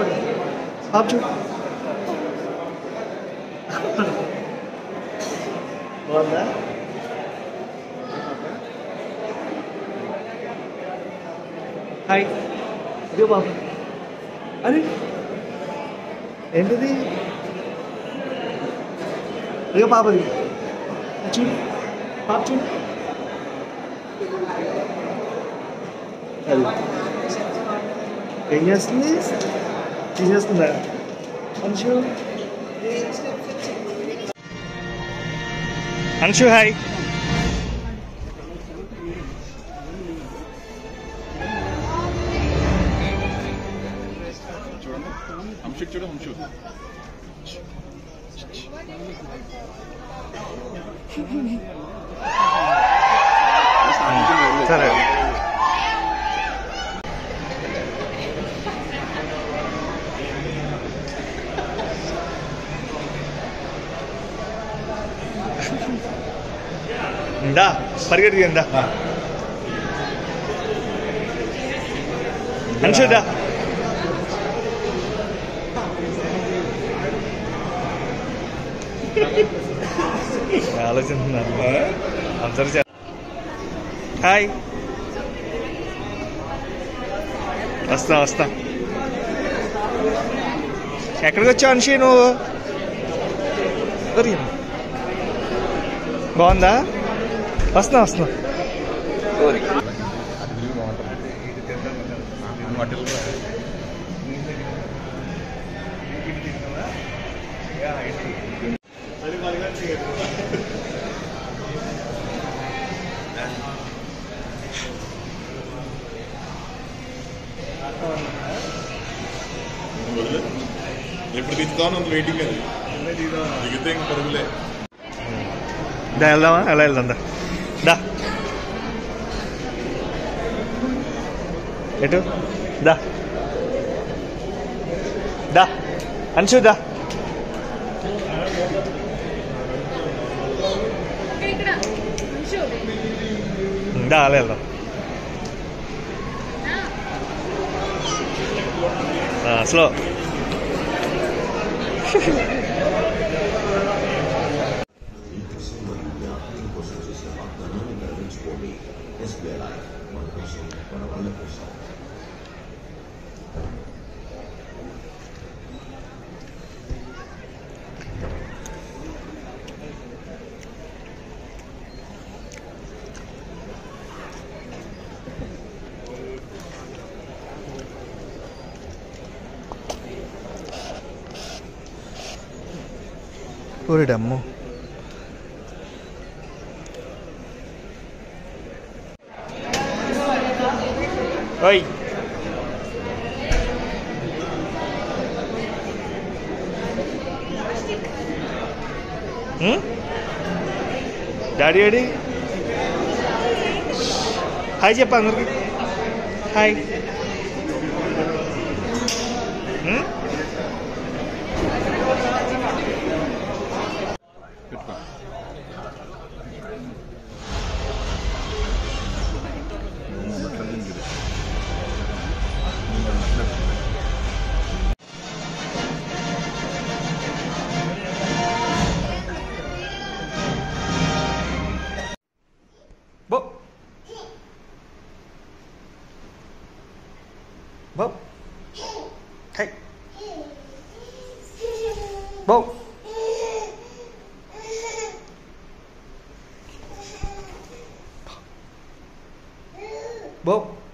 పాప చూడు బాగుందా హాయ్ ఇదిగో పాప అరే ఏంటిది ఇదిగో పాపది చూడు పాప చూడు అది ఏం చేస్తుంది తీసేస్తుందా అంశు అంశు హాయ్ చూడండి హంషుక్ చూడు హంషు సరే ఇందా పరిగెత్తి ఇందా అంశుదా ఆలోచిస్తున్నాను అబ్జర్వ్ చే హాయ్ వస్తా వస్తా ఎక్కడికి వచ్చావు అన్షి నువ్వు ఒరి. బాగుందా వస్తున్నా వస్తున్నా ఎప్పుడు తీస్తాను అంత వెయిటింగ్ అది దిగితే ఇంక పరుగులే దా వెళ్దామా ఎలా వెళ్దాం దా దా ఎటు దా దా అంశు దా ఇక్కడ అంశు దా అలా వెళ్దాం స్లో ఒరేడమ్మో ఓయ్ డాడీ డాడీ హాయ్ చెప్ప అందరికి హాయ్ హ్మ్? పెట్టుకో బో బో హై బో బో